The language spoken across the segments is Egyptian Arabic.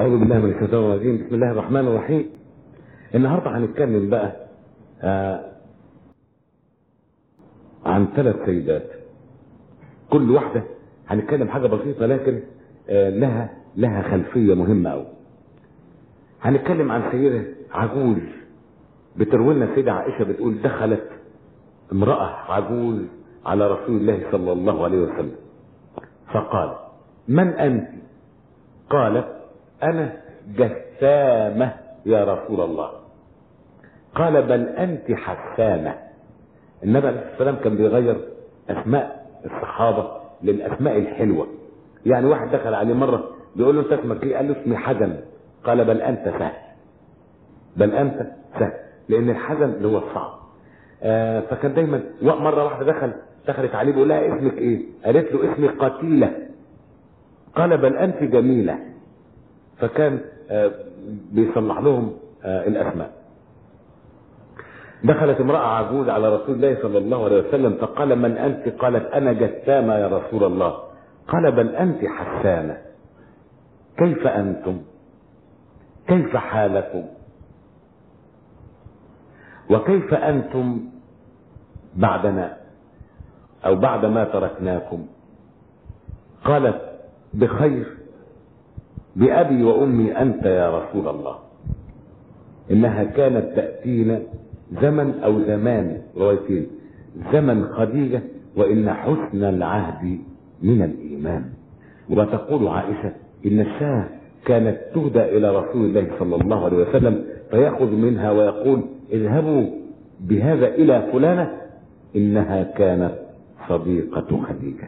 أعوذ بالله من الشيطان الرجيم بسم الله الرحمن الرحيم النهاردة هنتكلم بقى آه عن ثلاث سيدات كل واحدة هنتكلم حاجة بسيطة لكن آه لها لها خلفية مهمة أوي هنتكلم عن سيدة عجوز بتروي لنا السيدة عائشة بتقول دخلت امرأة عجوز على رسول الله صلى الله عليه وسلم فقال من أنت قالت أنا جسامة يا رسول الله قال بل أنت حسامة النبي عليه الصلاة والسلام كان بيغير أسماء الصحابة للأسماء الحلوة يعني واحد دخل عليه مرة بيقول له أنت اسمك إيه؟ قال له اسمي حزن قال بل أنت سهل بل أنت سهل لأن الحزن اللي هو الصعب آه فكان دايما مرة واحدة دخل دخلت عليه بيقول لها اسمك إيه؟ قالت له اسمي قتيلة قال بل أنت جميلة فكان آه بيصلح لهم آه الأسماء دخلت امرأة عجوز على رسول الله صلى الله عليه وسلم فقال من أنت قالت أنا جسامة يا رسول الله قال بل أنت حسانة كيف أنتم كيف حالكم وكيف أنتم بعدنا أو بعد ما تركناكم قالت بخير بأبي وأمي أنت يا رسول الله إنها كانت تأتينا زمن أو زمان روايتين زمن خديجة وإن حسن العهد من الإيمان وتقول عائشة إن الشاه كانت تهدى إلى رسول الله صلى الله عليه وسلم فيأخذ منها ويقول اذهبوا بهذا إلى فلانة إنها كانت صديقة خديجة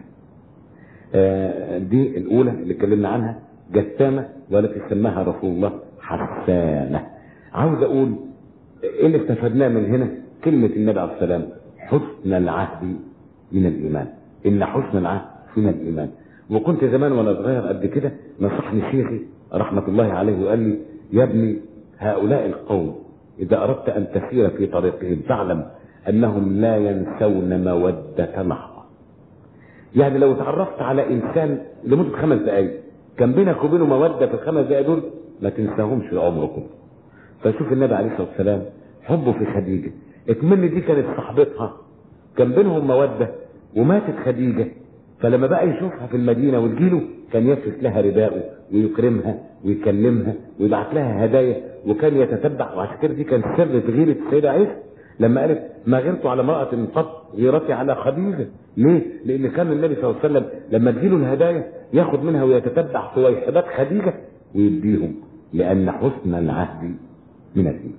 آه دي الأولى اللي اتكلمنا عنها جسامة والتي سماها رسول الله حسانة عاوز أقول إيه اللي استفدناه من هنا كلمة النبي عليه السلام حسن العهد من الإيمان إن حسن العهد من الإيمان وكنت زمان وأنا صغير قد كده نصحني شيخي رحمة الله عليه وقال لي يا ابني هؤلاء القوم إذا أردت أن تسير في طريقهم فاعلم أنهم لا ينسون مودة لحظة يعني لو تعرفت على إنسان لمدة خمس دقايق كان بينك وبينه مودة في الخمس دقايق دول ما تنساهمش عمركم فشوف النبي عليه الصلاة والسلام حبه في خديجة اتمنى دي كانت صاحبتها كان بينهم مودة وماتت خديجة فلما بقى يشوفها في المدينة وتجيله كان يفرش لها رداءه ويكرمها ويكلمها ويبعت لها هدايا وكان يتتبع وعشان كده دي كان سر في غيرة السيدة عائشة لما قالت ما غيرت على امرأة قط غيرتي على خديجة ليه؟ لأن كان النبي صلى الله عليه وسلم لما تجيله الهدايا ياخد منها ويتتبع صويحبات خديجة ويديهم لأن حسن العهد من الدين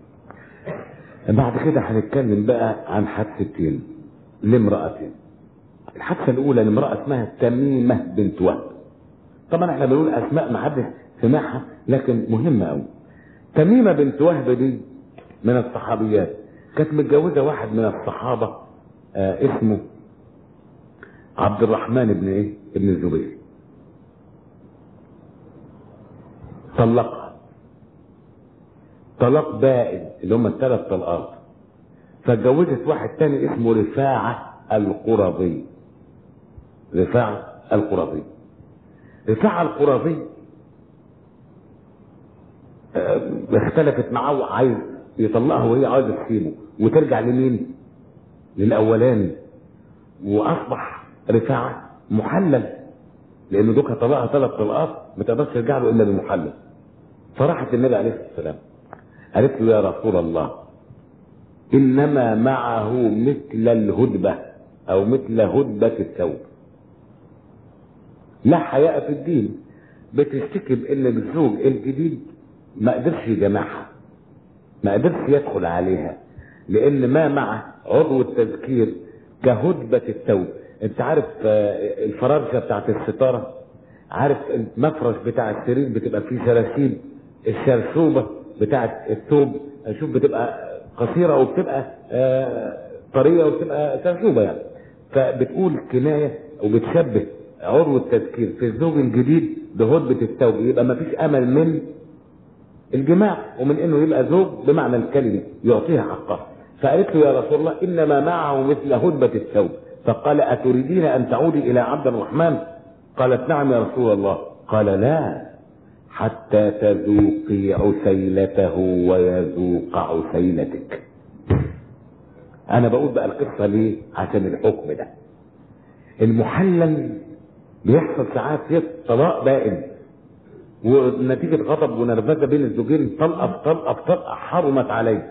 بعد كده هنتكلم بقى عن حادثتين لامرأتين الحادثة الأولى لامرأة اسمها تميمة بنت وهب طبعا احنا بنقول أسماء ما حدش سمعها لكن مهمة أوي تميمة بنت وهب دي من الصحابيات كانت متجوزة واحد من الصحابة آه اسمه عبد الرحمن بن ايه؟ ابن الزبير طلقها طلاق بائن اللي هم الثلاث طلقات فاتجوزت واحد تاني اسمه رفاعة القرظي رفاعة القرظي رفاعة القرظي اه اختلفت معاه وعايز يطلقها وهي عايزة تسيبه وترجع لمين؟ للأولاني وأصبح رفاعة محلل لأنه دوكا طلقها ثلاث طلقات ما تقدرش ترجع له إلا بمحلل فراحت النبي عليه الصلاة والسلام قالت له يا رسول الله انما معه مثل الهدبة او مثل هدبة الثوب لا حياء في الدين بتشتكي بان الزوج الجديد ما قدرش يجمعها ما قدرش يدخل عليها لان ما معه عضو التذكير كهدبة الثوب انت عارف الفراشة بتاعت الستارة عارف المفرش بتاع السرير بتبقى فيه سلاسل الشرشوبة بتاعت الثوب شوف بتبقى قصيرة وبتبقى آه طرية وبتبقى سرشوبة يعني فبتقول كناية وبتشبه عضو التذكير في الزوج الجديد بهدبة الثوب يبقى ما فيش أمل من الجماع ومن انه يبقى زوج بمعنى الكلمة يعطيها حقها فقالت له يا رسول الله انما معه مثل هدبة الثوب فقال اتريدين ان تعودي الى عبد الرحمن قالت نعم يا رسول الله قال لا حتى تذوقي عسيلته ويذوق عسيلتك انا بقول بقى القصة ليه عشان الحكم ده المحلل بيحصل ساعات فيه طلاق بائن ونتيجة غضب ونرفزة بين الزوجين طلقة في طلقة في طلقة حرمت عليه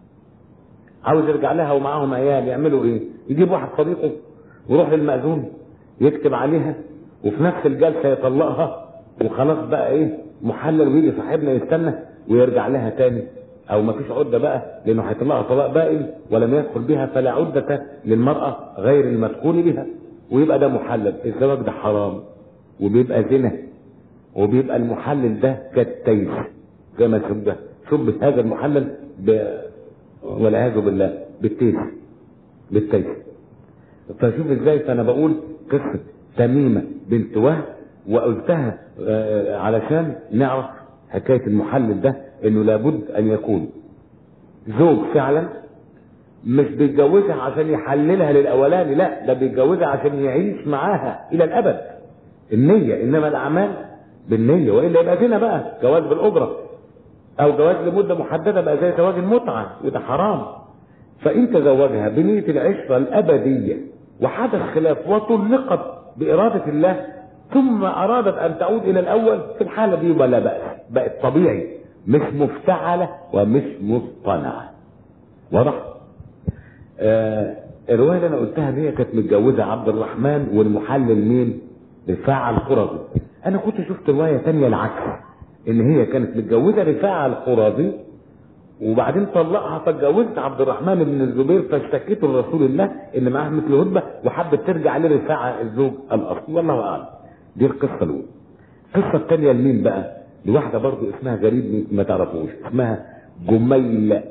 عاوز يرجع لها ومعاهم عيال يعملوا ايه؟ يجيب واحد صديقه ويروح للمأذون يكتب عليها وفي نفس الجلسة يطلقها وخلاص بقى ايه محلل ويجي صاحبنا يستنى ويرجع لها تاني او مفيش عدة بقى لانه هيطلقها طلاق بائن ولم يدخل بها فلا عدة للمرأة غير المدخول بها ويبقى ده محلل الزواج ده حرام وبيبقى زنا وبيبقى المحلل ده كالتيس كما شبه شبه هذا المحلل ب... والعياذ بالله بالتيس بالتيس فشوف ازاي فانا بقول قصه تميمه بنت وهب وقلتها آه، علشان نعرف حكايه المحلل ده انه لابد ان يكون زوج فعلا مش بيتجوزها عشان يحللها للاولاني لا ده بيتجوزها عشان يعيش معاها الى الابد النيه انما الاعمال بالنيه والا يبقى زنا بقى جواز بالاجره او جواز لمده محدده بقى زي زواج المتعه وده حرام فان تزوجها بنيه العشره الابديه وحدث خلاف وطلقت باراده الله ثم ارادت ان تعود الى الاول في الحاله دي ولا بأس بقت طبيعي مش مفتعله ومش مصطنعه واضح؟ آه الروايه اللي انا قلتها دي كانت متجوزه عبد الرحمن والمحلل مين؟ رفاعه القرظي انا كنت شفت روايه ثانيه العكس ان هي كانت متجوزه رفاعه القرظي وبعدين طلقها فاتجوزت عبد الرحمن بن الزبير فاشتكيته لرسول الله ان معاها مثل هدبه وحبت ترجع لرفاعه الزوج الاصلي والله اعلم دي القصه الاولى القصه الثانيه لمين بقى؟ لواحده برضو اسمها غريب ما تعرفوش اسمها جميل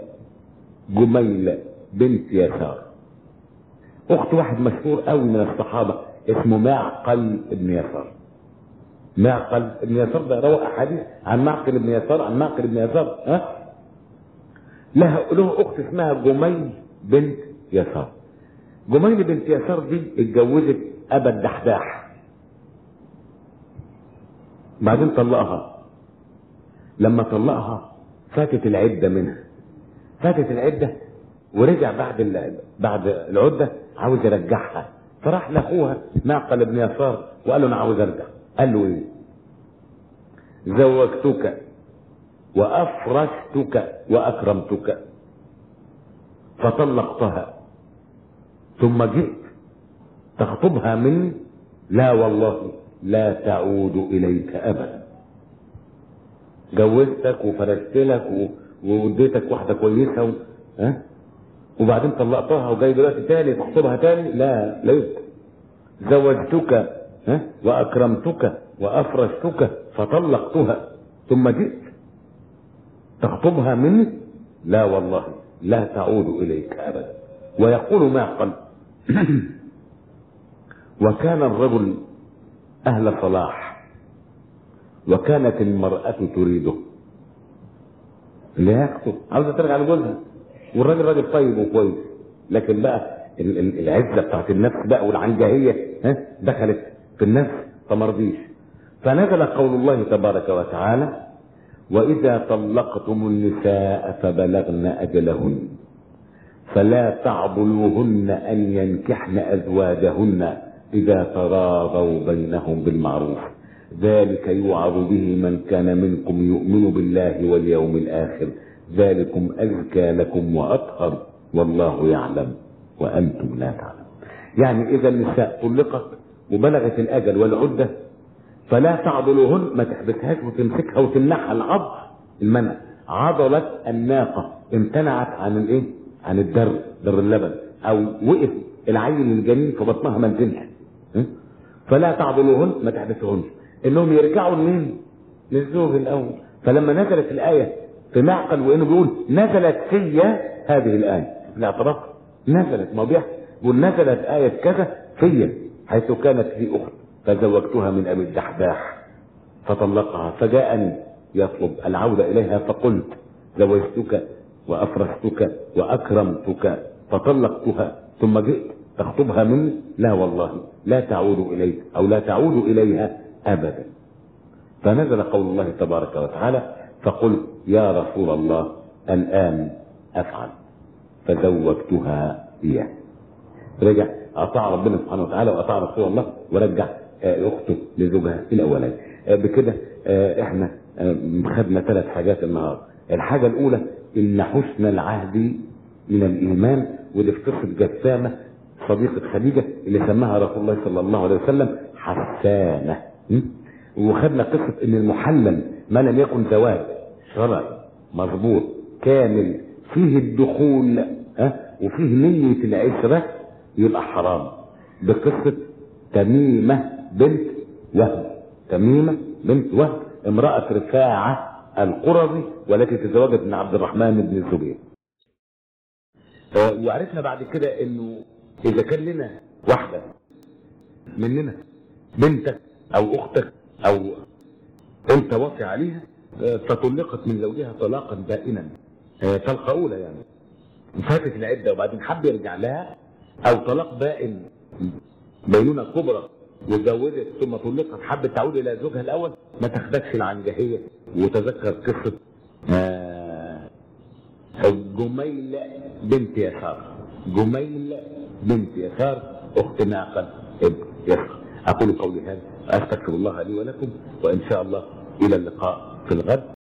جميل بنت يسار اخت واحد مشهور قوي من الصحابه اسمه معقل بن يسار معقل بن يسار ده روى احاديث عن معقل بن يسار عن معقل بن يسار ها لها له اخت اسمها جميل بنت يسار جميل بنت يسار دي اتجوزت ابا الدحداح بعدين طلقها لما طلقها فاتت العده منها فاتت العده ورجع بعد ال... بعد العده عاوز يرجعها فراح لاخوها معقل بن يسار وقال له انا عاوز ارجع قال له ايه زوجتك وافرشتك واكرمتك فطلقتها ثم جئت تخطبها مني لا والله لا تعود اليك ابدا جوزتك وفرشت لك و... ووديتك واحده كويسه و... ها وبعدين طلقتها وجاي دلوقتي تاني تخطبها تاني لا لا يمكن زوجتك ها واكرمتك وافرشتك فطلقتها ثم جئت تخطبها مني لا والله لا تعود اليك ابدا ويقول معقل وكان الرجل اهل صلاح وكانت المرأة تريده اللي هيخطب عاوزة ترجع لجوزها والراجل راجل طيب وكويس لكن بقى ال- ال- العزة بتاعت النفس بقى والعنجهية ها دخلت في النفس فمرضيش فنزل قول الله تبارك وتعالى وإذا طلقتم النساء فبلغن أجلهن فلا تعضلوهن أن ينكحن أزواجهن إذا تراضوا بينهم بالمعروف ذلك يوعظ به من كان منكم يؤمن بالله واليوم الآخر ذلكم أزكى لكم وأطهر والله يعلم وأنتم لا تعلمون يعني إذا النساء طلقت وبلغت الأجل والعدة فلا تعضلوهن ما تحبسهاش وتمسكها وتمنعها العض المنع عضلت الناقة امتنعت عن الايه عن الدر در اللبن او وقف العين الجنين في بطنها ما نزلش ها؟ فلا تعضلوهن ما تحبسوهنش انهم يرجعوا لمين للزوج الاول فلما نزلت الايه في معقل وانه بيقول نزلت في هذه الايه الاعتراف نزلت ما بيحصل بيقول نزلت ايه كذا في حيث كانت في اخت فزوجتها من ابي الدحداح فطلقها فجاءني يطلب العوده اليها فقلت زوجتك وافرشتك واكرمتك فطلقتها ثم جئت تخطبها مني لا والله لا تعود اليك او لا تعود اليها ابدا فنزل قول الله تبارك وتعالى فقل يا رسول الله الآن أفعل فزوجتها إياه رجع أطاع ربنا سبحانه وتعالى وأطاع رسول الله ورجع آه، أخته لزوجها الأولاني آه، بكده آه، إحنا آه، خدنا ثلاث حاجات النهارده الحاجة الأولى إن حسن العهد من الإيمان واللي في قصة جسامة صديقة خديجة اللي سماها رسول الله صلى الله عليه وسلم حسانة م? وخدنا قصة إن المحلل ما لم يكن زواج شرعي مظبوط كامل فيه الدخول ها وفيه نية العشرة يبقى حرام بقصة تميمة بنت وهب تميمة بنت وهب امرأة رفاعة القرظي والتي تزوجت من عبد الرحمن بن الزبير آه، وعرفنا بعد كده انه اذا كان لنا واحدة مننا بنتك او اختك او انت واقع عليها آه، فطلقت من زوجها طلاقا بائنا آه، طلقة اولى يعني فاتت العدة وبعدين حب يرجع لها او طلاق بائن بينونة كبرى واتجوزت ثم طلقت حبت تعود الى زوجها الاول ما تاخدكش العنجهية وتذكر قصة آه، جميل بنت يسار جميل بنت يسار اخت ناقل ابن يسار اقول قولي هذا استغفر الله لي ولكم وان شاء الله الى اللقاء في الغد